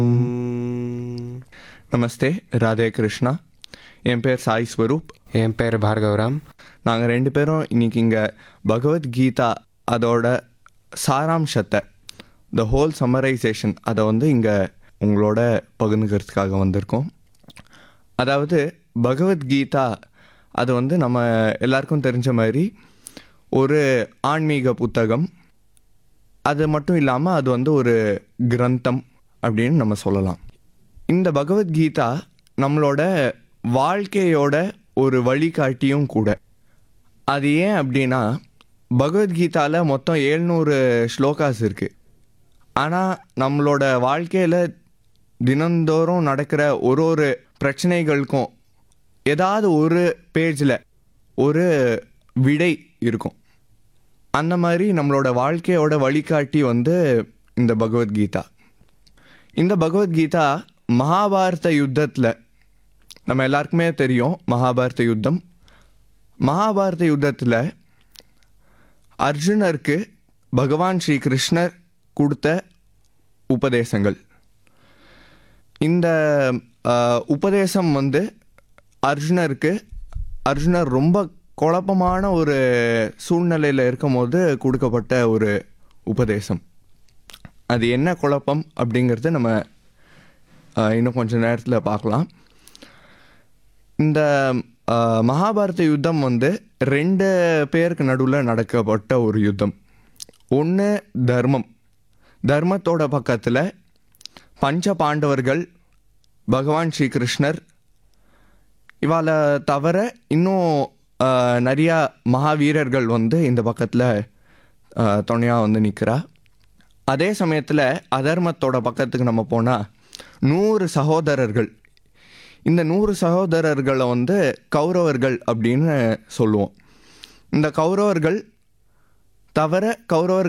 நமஸ்தே ராதே கிருஷ்ணா என் பேர் சாய் ஸ்வரூப் என் பேர் பார்கவராம் நாங்கள் ரெண்டு பேரும் இன்னைக்கு இங்கே பகவத்கீதா அதோட சாராம்சத்தை த ஹோல் சம்மரைசேஷன் அதை வந்து இங்கே உங்களோட பகிர்ந்துக்கிறதுக்காக வந்திருக்கோம் அதாவது பகவத்கீதா அது வந்து நம்ம எல்லாருக்கும் தெரிஞ்ச மாதிரி ஒரு ஆன்மீக புத்தகம் அது மட்டும் இல்லாமல் அது வந்து ஒரு கிரந்தம் அப்படின்னு நம்ம சொல்லலாம் இந்த பகவத்கீதா நம்மளோட வாழ்க்கையோட ஒரு வழிகாட்டியும் கூட அது ஏன் அப்படின்னா பகவத்கீதாவில் மொத்தம் ஏழ்நூறு ஸ்லோகாஸ் இருக்குது ஆனால் நம்மளோட வாழ்க்கையில் தினந்தோறும் நடக்கிற ஒரு ஒரு பிரச்சனைகளுக்கும் ஏதாவது ஒரு பேஜில் ஒரு விடை இருக்கும் அந்த மாதிரி நம்மளோட வாழ்க்கையோட வழிகாட்டி வந்து இந்த பகவத்கீதா இந்த பகவத்கீதா மகாபாரத யுத்தத்தில் நம்ம எல்லாருக்குமே தெரியும் மகாபாரத யுத்தம் மகாபாரத யுத்தத்தில் அர்ஜுனருக்கு பகவான் ஸ்ரீ கிருஷ்ணர் கொடுத்த உபதேசங்கள் இந்த அஹ், உபதேசம் வந்து அர்ஜுனருக்கு அர்ஜுனர் ரொம்ப குழப்பமான ஒரு சூழ்நிலையில் இருக்கும்போது கொடுக்கப்பட்ட ஒரு உபதேசம் அது என்ன குழப்பம் அப்படிங்கிறது நம்ம அஹ், இன்னும் கொஞ்சம் நேரத்தில் பார்க்கலாம் இந்த அஹ், மகாபாரத யுத்தம் வந்து ரெண்டு பேருக்கு நடுவில் நடக்கப்பட்ட ஒரு யுத்தம் ஒன்று தர்மம் தர்மத்தோட பக்கத்தில் பஞ்ச பாண்டவர்கள் பகவான் ஸ்ரீ கிருஷ்ணர் இவாளை தவிர இன்னும் அஹ், நிறையா மகாவீரர்கள் வந்து இந்த பக்கத்தில் துணையாக வந்து நிற்கிறா அதே சமயத்தில் அதர்மத்தோட பக்கத்துக்கு நம்ம போனால் நூறு சகோதரர்கள் இந்த நூறு சகோதரர்களை வந்து கௌரவர்கள் அப்படின்னு சொல்லுவோம் இந்த கௌரவர்கள் தவிர கௌரவர்